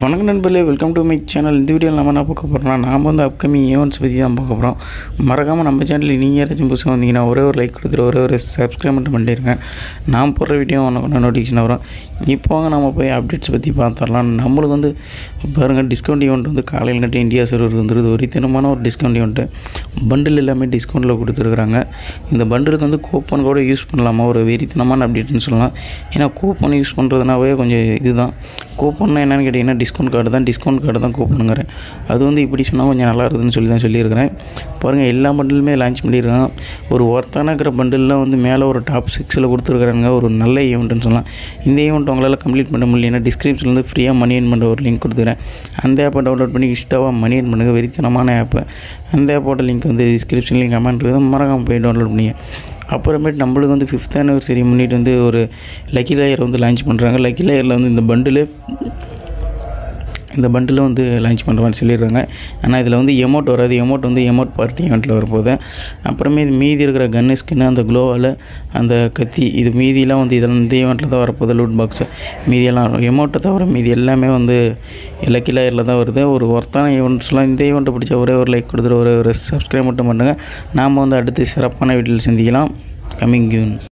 வணக்கம் நண்பர்களே welcome to my channel இந்த வீடியோவில் நம்ம என்ன பார்க்க போகிறோம்னா நாம் வந்து அப்கமிங் ஈவெண்ட்ஸ் பற்றி தான் பார்க்க போகிறோம் மறக்காமல் நம்ம சேனலில் நீங்கள் யாராச்சும் புதுசாக வந்தீங்கன்னா ஒரே ஒரு லைக் கொடுத்துட்டு ஒரே ஒரு சப்ஸ்கிரைப் மட்டும் பண்ணிடுங்க நான் போடுற வீடியோ உனக்கு நோட்டிஃபிகேஷன் வரும் இப்போ வாங்க நம்ம போய் அப்டேட்ஸ் பற்றி பார்த்துடலாம் நம்மளுக்கு வந்து பாருங்கள் டிஸ்கவுண்ட் ஈவெண்ட் வந்து காலையில் கட்டி இந்தியா சர்வர் வந்துருது ஒரு தினமான ஒரு டிஸ்கவுண்ட் ஈவெண்ட்டு பண்டில் எல்லாமே டிஸ்கவுண்ட்டில் கொடுத்துருக்குறாங்க இந்த பண்டிலுக்கு வந்து கூப்பன் கூட யூஸ் பண்ணலாமா ஒரு வெறித்தனமான அப்டேட்னு சொல்லலாம் ஏன்னா கூப்பன் யூஸ் பண்ணுறதுனாவே கொஞ்சம் இதுதான் கூப்பன்னா என்னென்னு கேட்டிங்கன்னா டிஸ்கவுண்ட் கார்டு தான் டிஸ்கவுண்ட் கார்டு தான் கூப்பனுங்கிறேன் அது வந்து இப்படி சொன்னால் கொஞ்சம் நல்லா இருக்குதுன்னு சொல்லி தான் சொல்லியிருக்கிறேன் பாருங்கள் எல்லா பண்டிலுமே லான்ச் பண்ணியிருக்காங்க ஒரு ஒர்த்தான இருக்கிற பண்டில்லாம் வந்து மேலே ஒரு டாப் சிக்ஸில் கொடுத்துருக்குறாங்க ஒரு நல்ல ஈவெண்ட்டுன்னு சொல்லலாம் இந்த ஈவெண்ட் உங்களால் கம்ப்ளீட் பண்ண முடியலன்னா டிஸ்கிரிப்ஷன்லேருந்து ஃப்ரீயாக மணி ஏர்ன் பண்ணுற ஒரு லிங்க் கொடுத்துக்கிறேன் அந்த ஆப்பை டவுன்லோட் பண்ணி இஷ்டாவாக மணி ஏர்ன் பண்ணுங்கள் வெறித்தனமான ஆப்பு அந்த ஆப்போட லிங்க் வந்து டிஸ்கிரிப்ஷன்லேயும் கமெண்ட் இருக்குது மறக்காமல் போய் டவுன்லோட் பண்ணிங்க அப்புறமேட்டு நம்மளுக்கு வந்து ஃபிஃப்த் ஆனிவர்சரி முன்னிட்டு வந்து ஒரு லக்கி லேயர் வந்து லான்ச் பண்ணுறாங்க லக்கி லேயரில் வந்து இந்த பண்டிலு இந்த பண்டில் வந்து லான்ச் பண்ணுற மாதிரி சொல்லிடுறாங்க ஆனால் இதில் வந்து எமௌண்ட் வராது எமௌண்ட் வந்து எமௌண்ட் பார்ட்டி ஈவெண்ட்டில் வரப்போகுது அப்புறமே இது மீதி இருக்கிற கன்னு ஸ்கின்னு அந்த க்ளோவால் அந்த கத்தி இது மீதியெல்லாம் வந்து இதெல்லாம் இந்த ஈவெண்ட்டில் தான் வரப்போகுது லூட் பாக்ஸு மீதியெல்லாம் எமௌண்ட்டை தவிர மீதி எல்லாமே வந்து லக்கி லேயரில் தான் வருது ஒரு ஒர்த்தான ஈவெண்ட்ஸ்லாம் இந்த ஈவெண்ட்டை பிடிச்ச ஒரே ஒரு லைக் கொடுத்துட்டு ஒரே ஒரு சப்ஸ்கிரைப் மட்டும் பண்ணுங்கள் நாம் வந்து அடுத்து சிறப்பான வீட்டில் சந்திக்கலாம் கம்மிங் யூன்